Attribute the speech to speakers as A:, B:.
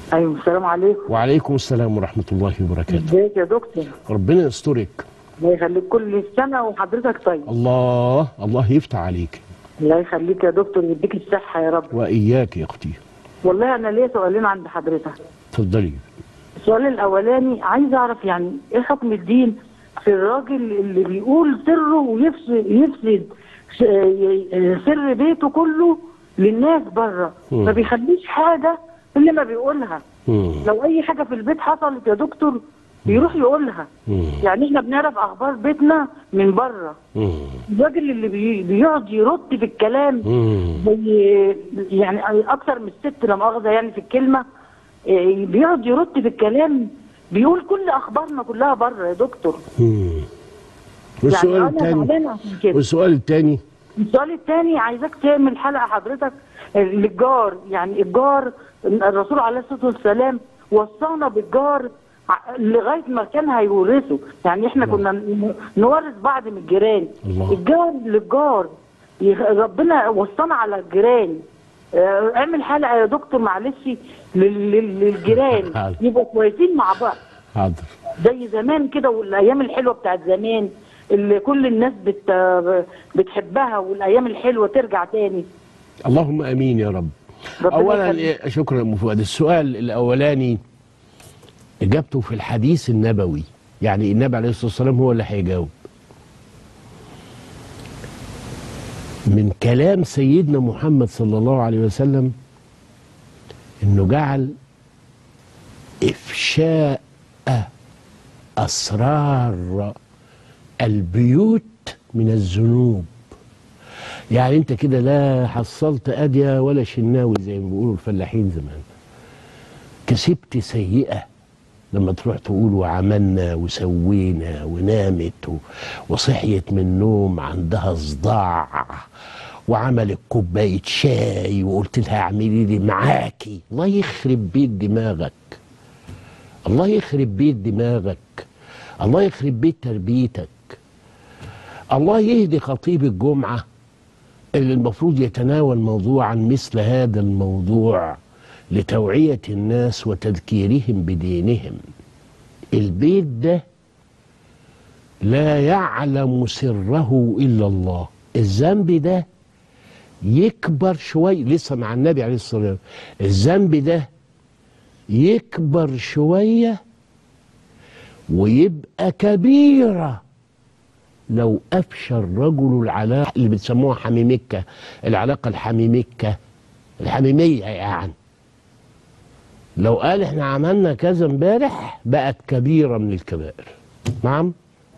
A: ايوه السلام عليكم
B: وعليكم السلام ورحمة الله وبركاته
A: ازيك يا دكتور
B: ربنا يسترك
A: الله يخليك كل سنه وحضرتك طيب
B: الله الله يفتح عليك
A: الله يخليك يا دكتور ويديك الصحه يا رب
B: وإياك يا أختي
A: والله انا ليا سؤالين عند حضرتك
B: اتفضلي
A: السؤال الاولاني عايز اعرف يعني ايه حكم الدين في الراجل اللي بيقول سره ويفسد يفسد س- ي- سر بيته كله للناس بره
B: مم.
A: ما بيخليش حاجه الا ما بيقولها
B: مم.
A: لو اي حاجه في البيت حصلت يا دكتور بيروح يقولها
B: مم.
A: يعني احنا بنعرف اخبار بيتنا من بره
B: مم.
A: الراجل اللي بي- بيقعد يرد في الكلام
B: مم.
A: زي يعني اكثر من الست لا مؤاخذه يعني في الكلمه إيه، بيقعد يرد في الكلام بيقول كل اخبارنا كلها بره يا دكتور
B: مم. والسؤال
A: يعني انا
B: الثاني
A: زعلانه عشان كده
B: والسؤال الثاني
A: السؤال الثاني عايزاك تعمل حلقه حضرتك للجار يعني الجار الرسول عليه الصلاه والسلام وصانا بالجار ع- لغايه ما كان هيورثه يعني احنا كنا ن- نورث بعض من الجيران
B: الله.
A: الجار للجار يخ- ربنا وصانا على الجيران آه، اعمل حلقه يا دكتور معلش لل- لل- للجيران
B: حاضر.
A: يبقوا كويسين مع بعض
B: حاضر
A: زي زمان كده والايام الحلوه بتاعت زمان اللي كل الناس بت بتحبها والايام الحلوه ترجع تاني
B: اللهم امين يا رب
A: ربنا
B: اولا
A: يخليك.
B: إيه، شكرا يا أم فؤاد السؤال الاولاني اجابته في الحديث النبوي يعني النبي عليه الصلاه والسلام هو اللي هيجاوب من كلام سيدنا محمد صلى الله عليه وسلم انه جعل افشاء اسرار البيوت من الذنوب يعني انت كده لا حصلت اديه ولا شناوي زي ما بيقولوا الفلاحين زمان كسبت سيئه لما تروح تقول وعملنا وسوينا ونامت و- وصحيت من النوم عندها صداع وعملت كوبايه شاي وقلت لها اعملي لي معاكي الله يخرب بيت دماغك الله يخرب بيت دماغك الله يخرب بيت تربيتك الله يهدي خطيب الجمعه اللي المفروض يتناول موضوعا مثل هذا الموضوع لتوعية الناس وتذكيرهم بدينهم البيت ده لا يعلم سره إلا الله الذنب ده يكبر شوية لسه مع النبي عليه الصلاة والسلام الذنب ده يكبر شوية ويبقى كبيره لو افشى الرجل العلاقه اللي بتسموها حميمكه العلاقه الحميمكه الحميميه يعني لو قال احنا عملنا كذا امبارح بقت كبيره من الكبائر نعم